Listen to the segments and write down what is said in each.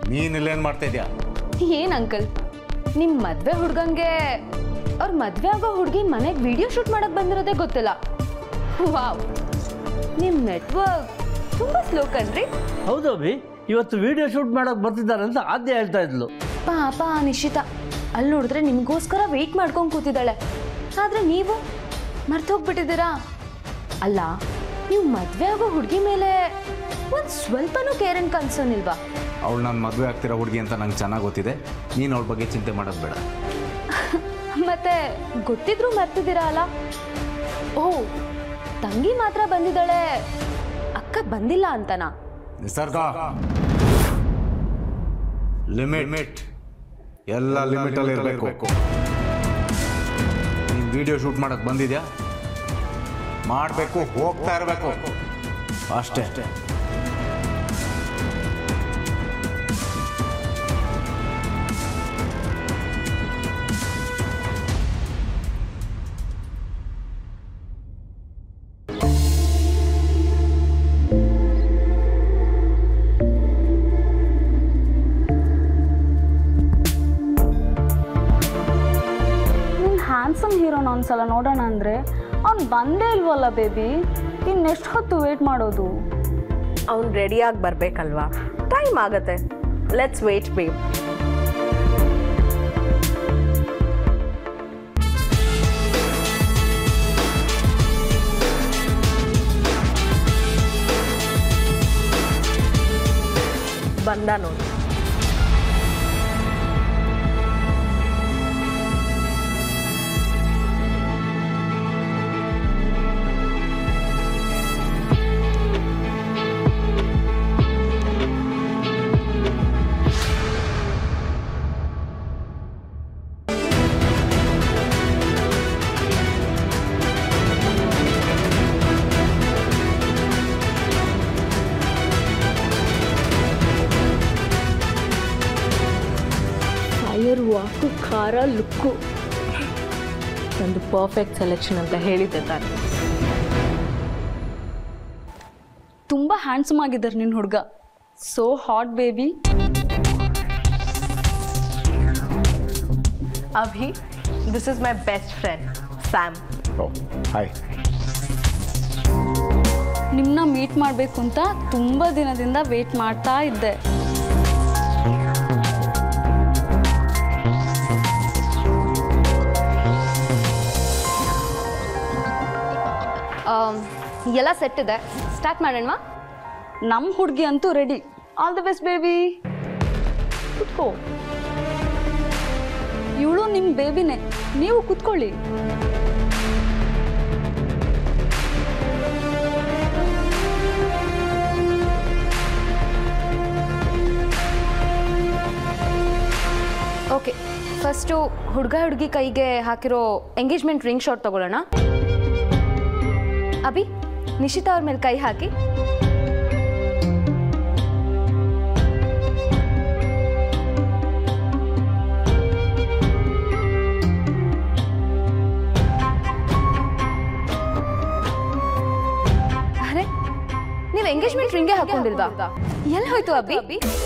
ನೀನ್ ಇಲ್ಲೇನ್ ಮಾಡ್ತಾ ಇದ್ಯಾ ಏನ್ ಅಂಕಲ್ ನಿಮ್ ಮದ್ವೆ ಹುಡ್ಗಂಗೆ ಅವ್ರ ಮದ್ವೆ ಆಗೋ ಹುಡ್ಗಿ ಮನೆಗೆ ವಿಡಿಯೋ ಶೂಟ್ ಮಾಡಕ್ ಬಂದಿರೋದೇ ಗೊತ್ತಿಲ್ಲ ವಾವ್ ನಿಮ್ ನೆಟ್ವರ್ಕ್ ತುಂಬಾ ಸ್ಲೋ ಕಣ್ರಿ ಹೌದು ಅಭಿ ಇವತ್ತು ವಿಡಿಯೋ ಶೂಟ್ ಮಾಡಕ್ ಬರ್ತಿದ್ದಾರೆ ಅಂತ ಆದ್ಯ ಹೇಳ್ತಾ ಇದ್ಲು ಪಾಪ ಆ ನಿಶ್ಚಿತ ಅಲ್ಲಿ ನೋಡಿದ್ರೆ ನಿಮ್ಗೋಸ್ಕರ ವೆಯ್ಟ್ ಮಾಡ್ಕೊಂಡು ಕೂತಿದ್ದಾಳೆ ಆದ್ರೆ ನೀವು ಮರ್ತೋಗ್ಬಿಟ್ಟಿದ್ದೀರಾ ಅಲ್ಲ ನೀವು ಮದ್ವೆ ಆಗೋ ಹುಡುಗಿ ಮೇಲೆ ಒಂದ್ ಸ್ವಲ್ಪನೂ ಕೇರ್ ಅಂಡ್ ಕನ್ಸರ್ನ್ ಇಲ್ವಾ ಅವಳು ನಾನು ಮದುವೆ ಆಗ್ತಿರೋ ಹುಡುಗಿ ಅಂತ ನಂಗೆ ಚೆನ್ನಾಗಿ ಗೊತ್ತಿದೆ ನೀನು ಅವಳ ಬಗ್ಗೆ ಚಿಂತೆ ಮಾಡೋದು ಬೇಡ ಮತ್ತೆ ಗೊತ್ತಿದ್ರು ಮರ್ತಿದ್ದೀರಾ ಅಲ್ಲ ಓ ತಂಗಿ ಮಾತ್ರ ಬಂದಿದ್ದಾಳೆ ಅಕ್ಕ ಬಂದಿಲ್ಲ ಅಂತನಾ ನಿಸರ್ಗ ಲಿಮಿಟ್ ಎಲ್ಲ ಲಿಮಿಟಲ್ಲಿ ಇರಬೇಕು ನೀನು ವಿಡಿಯೋ ಶೂಟ್ ಮಾಡಕ್ ಬಂದಿದ್ಯಾ ಮಾಡಬೇಕು ಹೋಗ್ತಾ ಇರಬೇಕು ಅಷ್ಟೇ ನೀನು ಹ್ಯಾಂಡ್ಸಮ್ ಹೀರೋನ ಒಂದ್ಸಲ ನೋಡೋಣ ಅಂದರೆ ಅವ್ನು ಬಂದೇ ಇಲ್ವಲ್ಲ ಬೇಬಿ ಇನ್ನೆಷ್ಟು ಹೊತ್ತು ವೇಟ್ ಮಾಡೋದು ಅವ್ನು ರೆಡಿಯಾಗಿ ಬರಬೇಕಲ್ವಾ ಟೈಮ್ ಆಗತ್ತೆ ಲೆಟ್ಸ್ ವೇಟ್ ಬೇಬ್ ಬಂದ ನೋಡಿ ಫೈರ್ ವಾಕು ಖಾರ ಲುಕ್ಕು ಒಂದು ಪರ್ಫೆಕ್ಟ್ ಸೆಲೆಕ್ಷನ್ ಅಂತ ಹೇಳಿದ್ದೆ ತಾನೆ ತುಂಬ ಹ್ಯಾಂಡ್ಸಮ್ ಆಗಿದ್ದಾರೆ ನಿನ್ನ ಹುಡುಗ so hot baby Abhi this is my best friend Sam hi ನಿಮ್ಮನ್ನ ಮೀಟ್ ಮಾಡಬೇಕು ಅಂತ ತುಂಬ ದಿನದಿಂದ ವೇಟ್ ಮಾಡ್ತಾ ಇದ್ದೆ ಆಮ್, ಎಲ್ಲ ಸೆಟ್ ಇದೆ ಸ್ಟಾರ್ಟ್ ಮಾಡೋಣವಾ ನಮ್ಮ ಹುಡುಗಿ ಅಂತೂ ready all the best baby ಕುತ್ಕೋ ಇವಳು ನಿಮ್ಮ ಬೇಬಿನೇ ನೀವು ಕುತ್ಕೊಳ್ಳಿ ಓಕೆ ಫಸ್ಟು ಹುಡುಗ ಹುಡುಗಿ ಕೈಗೆ ಹಾಕಿರೋ ಎಂಗೇಜ್ಮೆಂಟ್ ರಿಂಗ್ ಶಾಟ್ ತಗೊಳ್ಳೋಣ ಅಭಿ ನಿಶಿತಾ ಅವ್ರ ಮೇಲೆ ಕೈ ಹಾಕಿ ಅರೆ ನೀವು ಎಂಗೇಜ್ಮೆಂಟ್ ರಿಂಗೇ ಹಾಕೊಂಡಿಲ್ವಾ ಎಲ್ಲಿ ಹೋಯ್ತು ಅಭಿ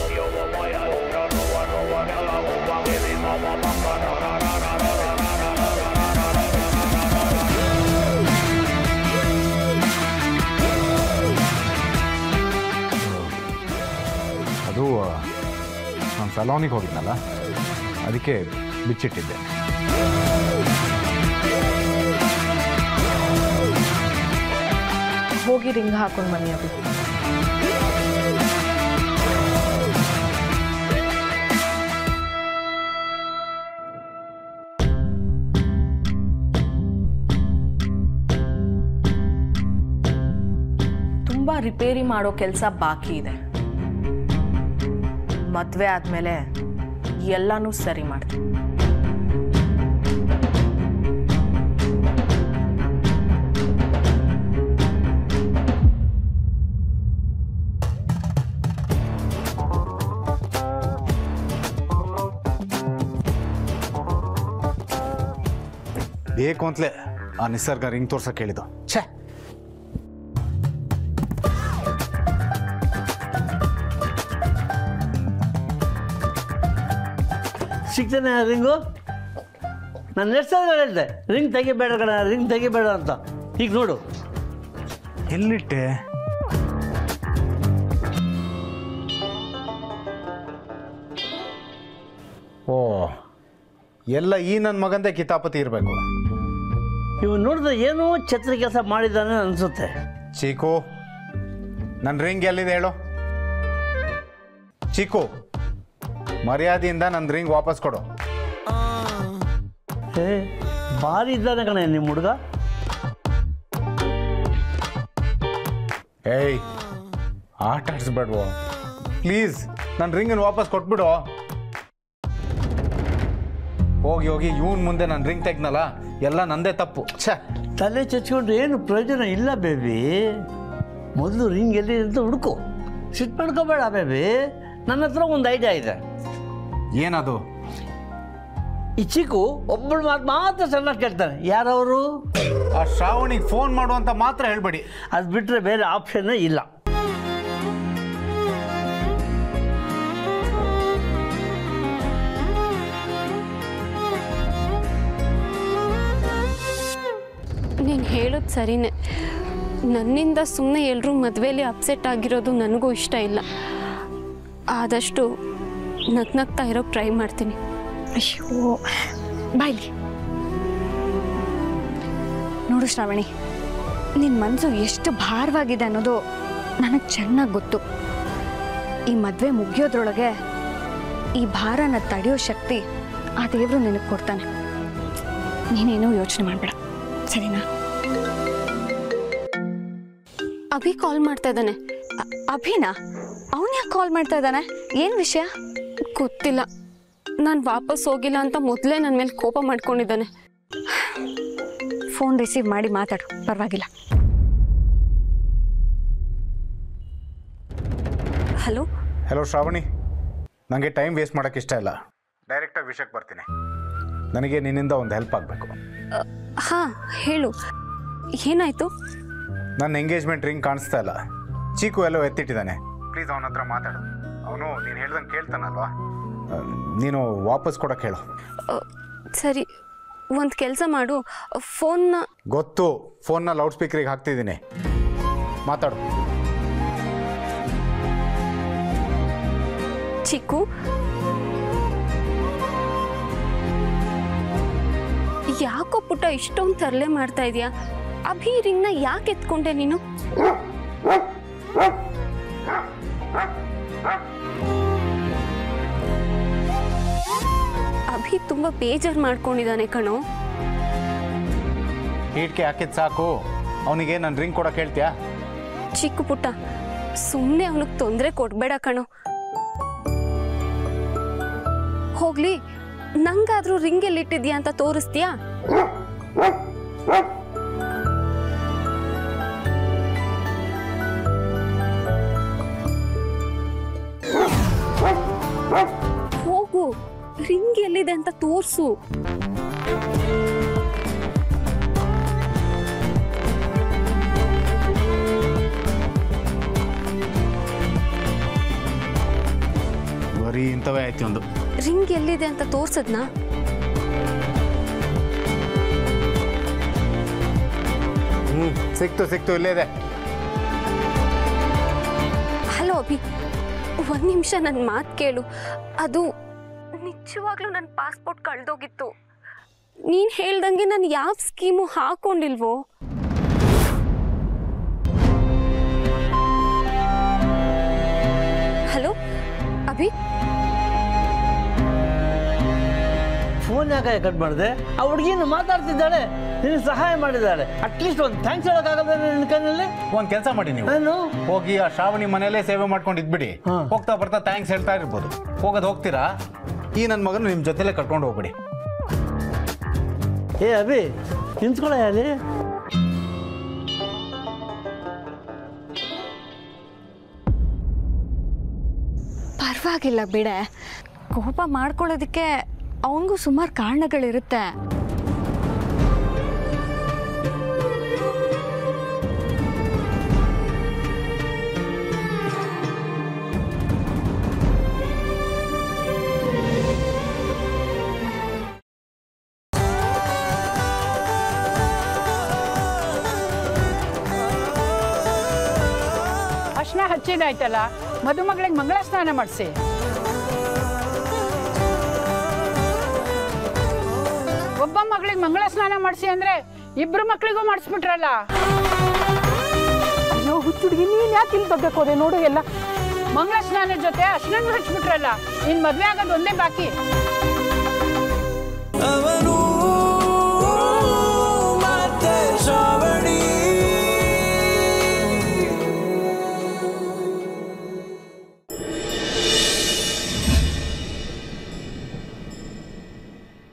ಅದು ನಾನು ಸಲೋನಿಗೆ ಹೋಗಿದ್ನಲ್ಲ ಅದಕ್ಕೆ ಬಿಚ್ಚಿಟ್ಟಿದ್ದೆ ಹೋಗಿ ರಿಂಗ್ ಹಾಕೊಂಡು ಬನ್ನಿ ಅಭಿ ತುಂಬ ರಿಪೇರಿ ಮಾಡೋ ಕೆಲಸ ಬಾಕಿ ಇದೆ ಮದುವೆ ಆದಮೇಲೆ ಎಲ್ಲನೂ ಸರಿ ಮಾಡ್ತೀನಿ ಬೇಕು ಅಂತಲೇ ಆ ನಿಸರ್ಗ ರಿಂಗ್ ತೋರ್ಸಕ್ಕೆ ಹೇಳಿದ್ದು ಛೇ ಸಿಗ್ತಾನೆ ರಿಂಗು ನಾನು ಎಷ್ಟು ಸಲ ಹೇಳಿದೆ ರಿಂಗ್ ತೆಗಿಬೇಡ ಕಣ ರಿಂಗ್ ತೆಗಿಬೇಡ ಅಂತ ಈಗ ನೋಡು ಎಲ್ಲಿಟ್ಟೆ ಓ ಎಲ್ಲ ಈ ನನ್ನ ಮಗಂದೇ ಕಿತಾಪತಿ ಇರಬೇಕು ಇವ್ ನೋಡಿದ್ರೆ ಏನೋ ಛತ್ರಿ ಕೆಲಸ ಮಾಡಿದ್ದಾನೆ ಅನಿಸುತ್ತೆ ಚೀಕು ನನ್ನ ರಿಂಗ್ ಎಲ್ಲಿದೆ ಹೇಳು ಚೀಕು ಮರ್ಯಾದೆಯಿಂದ ನನ್ನ ರಿಂಗ್ ವಾಪಸ್ ಕೊಡು ಏ ಭಾರಿ ಇದ್ದಾನೆ ಕಣೆ ನಿಮ್ಮ ಹುಡುಗ ಏಯ್ ಆಟ ಆಡಿಸ್ಬೇಡ್ವೋ ಪ್ಲೀಸ್ ನನ್ನ ರಿಂಗನ್ನು ವಾಪಸ್ ಕೊಟ್ಬಿಡು ಹೋಗಿ ಹೋಗಿ ಇವನ್ ಮುಂದೆ ನನ್ನ ರಿಂಗ್ ತೆಗ್ನಲ್ಲ ಎಲ್ಲ ನಂದೇ ತಪ್ಪು ಛೇ ತಲೆ ಚಚ್ಕೊಂಡ್ರೆ ಏನು ಪ್ರಯೋಜನ ಇಲ್ಲ ಬೇಬಿ ಮೊದಲು ರಿಂಗ್ ಎಲ್ಲಿ ಅಂತ ಹುಡುಕು ಸಿಟ್ ಮಾಡ್ಕೋಬೇಡ ಬೇಬಿ ನನ್ನ ಹತ್ರ ಒಂದು ಐಡಿಯಾ ಇದೆ ಏನದು ಈ ಚಿಕ್ಕು ಒಬ್ಬಳು ಮಾತು ಮಾತ್ರ ಚೆನ್ನಾಗಿ ಕೇಳ್ತಾನೆ ಯಾರವರು ಆ ಶ್ರಾವಣಿಗೆ ಫೋನ್ ಮಾಡು ಅಂತ ಮಾತ್ರ ಹೇಳ್ಬೇಡಿ ಅದು ಬಿಟ್ಟರೆ ಬೇರೆ ಆಪ್ಷನ್ನೇ ಇಲ್ಲ ನೀನು ಹೇಳೋದು ಸರಿನೇ ನನ್ನಿಂದ ಸುಮ್ಮನೆ ಎಲ್ಲರೂ ಮದುವೆಯಲ್ಲಿ ಅಪ್ಸೆಟ್ ಆಗಿರೋದು ನನಗೂ ಇಷ್ಟ ಇಲ್ಲ ಆದಷ್ಟು ನಗ್ ನಗ್ತಾ ಇರೋಕ್ಕೆ ಟ್ರೈ ಮಾಡ್ತೀನಿ ಅಯ್ಯೋ ಬಾಯ್ಲಿ ನೋಡು ಶ್ರಾವಣಿ ನಿನ್ನ ಮನಸ್ಸು ಎಷ್ಟು ಭಾರವಾಗಿದೆ ಅನ್ನೋದು ನನಗೆ ಚೆನ್ನಾಗಿ ಗೊತ್ತು ಈ ಮದುವೆ ಮುಗಿಯೋದ್ರೊಳಗೆ ಈ ಭಾರನ ತಡೆಯೋ ಶಕ್ತಿ ಆ ದೇವರು ನಿನಗೆ ಕೊಡ್ತಾನೆ ನೀನೇನೂ ಯೋಚನೆ ಮಾಡಬೇಡ ಸರಿನಾ ಅಭಿ ಕಾಲ್ ಮಾಡ್ತಾ ಇದ್ದಾನೆ ಅ- ಅಭಿನಾ ಅವನು ಯಾಕೆ ಕಾಲ್ ಮಾಡ್ತಾ ಇದ್ದಾನೆ ಏನು ವಿಷಯ ಗೊತ್ತಿಲ್ಲ ನಾನು ವಾಪಸ್ ಹೋಗಿಲ್ಲ ಅಂತ ಮೊದಲೇ ನನ್ನ ಮೇಲೆ ಕೋಪ ಮಾಡ್ಕೊಂಡಿದ್ದಾನೆ ಫೋನ್ ರಿಸೀವ್ ಮಾಡಿ ಮಾತಾಡು ಪರವಾಗಿಲ್ಲ ಹಲೋ ಹಲೋ ಶ್ರಾವಣಿ ನನಗೆ ಟೈಮ್ ವೇಸ್ಟ್ ಮಾಡೋಕ್ಕೆ ಇಷ್ಟ ಇಲ್ಲ ಡೈರೆಕ್ಟಾಗಿ ವಿಷಯಕ್ಕೆ ಬರ್ತೀನಿ ನನಗೆ ನಿನ್ನಿಂದ ಒಂದು ಹೆಲ್ಪ್ ಆಗಬೇಕು ಹಾಂ ಹೇಳು ಏನಾಯಿತು ನನ್ನ ಎಂಗೇಜ್ಮೆಂಟ್ ರಿಂಗ್ ಕಾಣಿಸ್ತಾ ಇಲ್ಲ ಚೀಕು ಎಲ್ಲೋ ಎತ್ತಿಟ್ಟಿದ್ದಾನೆ ಪ್ಲೀಸ್ ಅವನ ಹತ್ರ ಮಾತಾಡು ಅವನು ನೀನು ಹೇಳ್ದಂಗೆ ಕೇಳ್ತಾನಲ್ವಾ ಆ, ನೀನು ವಾಪಸ್ ಕೊಡೋಕೆ ಹೇಳು ಸರಿ ಒಂದು ಕೆಲಸ ಮಾಡು ಫೋನ್ನ ಗೊತ್ತು ಫೋನ್ನ ಲೌಡ್ ಸ್ಪೀಕರಿಗೆ ಹಾಕ್ತಿದ್ದೀನಿ ಮಾತಾಡು ಚಿಕ್ಕು ಯಾಕೋ ಪುಟ್ಟ ಇಷ್ಟೊಂದು ತರಲೆ ಮಾಡ್ತಾ ಇದೀಯಾ ಅಭಿ ರಿಂಗ್ನ ಯಾಕೆ ಎತ್ಕೊಂಡೆ ನೀನು ಅಭಿ ತುಂಬಾ ಬೇಜಾರು ಮಾಡ್ಕೊಂಡಿದ್ದಾನೆ ಕಣೋ ಈಟ್ಗೆ ಹಾಕಿದ್ ಸಾಕು ಅವನಿಗೆ ನನ್ನ ರಿಂಗ್ ಕೊಡೋಕೆ ಹೇಳ್ತೀಯಾ ಚಿಕ್ಕ ಪುಟ್ಟ ಸುಮ್ಮನೆ ಅವನಿಗೆ ತೊಂದರೆ ಕೊಡ್ಬೇಡ ಕಣೋ ಹೋಗ್ಲಿ ನಂಗಾದ್ರೂ ರಿಂಗ್ ಎಲ್ಲಿಟ್ಟಿದ್ಯಾ ಅಂತ ತೋರಿಸ್ತೀಯಾ ಹೋಗು ರಿಂಗ್ ಎಲ್ಲಿದೆ ಅಂತ ತೋರ್ಸು ಬರೀ ಇಂಥವೇ ಆಯ್ತು ಒಂದು ರಿಂಗ್ ಎಲ್ಲಿದೆ ಅಂತ ತೋರ್ಸದ್ನಾ ಹ್ಞೂ ಸಿಕ್ತು ಸಿಕ್ತು ಇಲ್ಲೇ ಇದೆ ಹಲೋ ಅಭಿ ಒಂದು ನಿಮಿಷ ನನ್ನ ಮಾತು ಕೇಳು ಅದು ನಿಜವಾಗ್ಲೂ ನನ್ನ ಪಾಸ್ಪೋರ್ಟ್ ಕಳೆದೋಗಿತ್ತು ನೀನು ಹೇಳ್ದಂಗೆ ನಾನು ಯಾವ ಸ್ಕೀಮು ಹಾಕೊಂಡಿಲ್ವೋ ಹಲೋ ಅಭಿ ಫೋನ್ ಯಾಕೆ ಕಟ್ ಮಾಡಿದೆ ಆ ಹುಡುಗಿನ ಮಾತಾಡ್ತಿದ್ದಾಳೆ ನಿನಗೆ ಸಹಾಯ ಮಾಡಿದ್ದಾಳೆ ಅಟ್ಲೀಸ್ಟ್ ಒಂದು ಥ್ಯಾಂಕ್ಸ್ ಹೇಳೋಕ್ಕಾಗಲ್ಲ ನಿನ್ನ ಕೈನಲ್ಲಿ ಒಂದು ಕೆಲಸ ಮಾಡಿ ನೀವು ನಾನು ಹೋಗಿ ಆ ಶ್ರಾವಣಿ ಮನೆಯಲ್ಲೇ ಸೇವೆ ಮಾಡ್ಕೊಂಡು ಇದ್ಬಿಡಿ ಹಾ. ಹೋಗ್ತಾ ಬರ್ತಾ ಥ್ಯಾಂಕ್ಸ್ ಹೇಳ್ತಾ ಇರ್ಬೋದು ಹೋಗೋದು ಹೋಗ್ತೀರಾ ಈ ನನ್ನ ಮಗನ ನಿಮ್ಮ ಜೊತೆಲೇ ಕರ್ಕೊಂಡು ಹೋಗ್ಬಿಡಿ ಏ ಅಭಿ ನಿಂತ್ಕೊಳ್ಳ ಅಲ್ಲಿ ಪರವಾಗಿಲ್ಲ ಬಿಡೆ ಕೋಪ ಮಾಡ್ಕೊಳ್ಳೋದಕ್ಕೆ ಅವನಿಗೂ ಸುಮಾರು ಕಾರಣಗಳಿರುತ್ತೆ ಅರ್ಶನ ಹಚ್ಚಿದಾಯ್ತಲ್ಲ ಮದುಮಗಳಿಗೆ ಮಂಗಳ ಸ್ನಾನ ಮಾಡಿಸಿ ಒಬ್ಬ ಮಗಳಿಗೆ ಮಂಗಳ ಸ್ನಾನ ಮಾಡಿಸಿ ಅಂದ್ರೆ ಇಬ್ರು ಮಕ್ಳಿಗೂ ಮಾಡಿಸ್ಬಿಟ್ರಲ್ಲ ಅಯ್ಯೋ ಹುಚ್ಚುಡ್ಗಿ ನೀನ್ ಯಾಕೆ ಇಲ್ಲಿ ತಗೋಬೇಕು ಹೋದೆ ನೋಡು ಎಲ್ಲ ಮಂಗಳ ಸ್ನಾನದ ಜೊತೆ ಅರ್ಶನ ಹಚ್ಬಿಟ್ರಲ್ಲ ಇನ್ ಮದ್ವೆ ಆಗೋದು ಒಂದೇ ಬಾಕಿ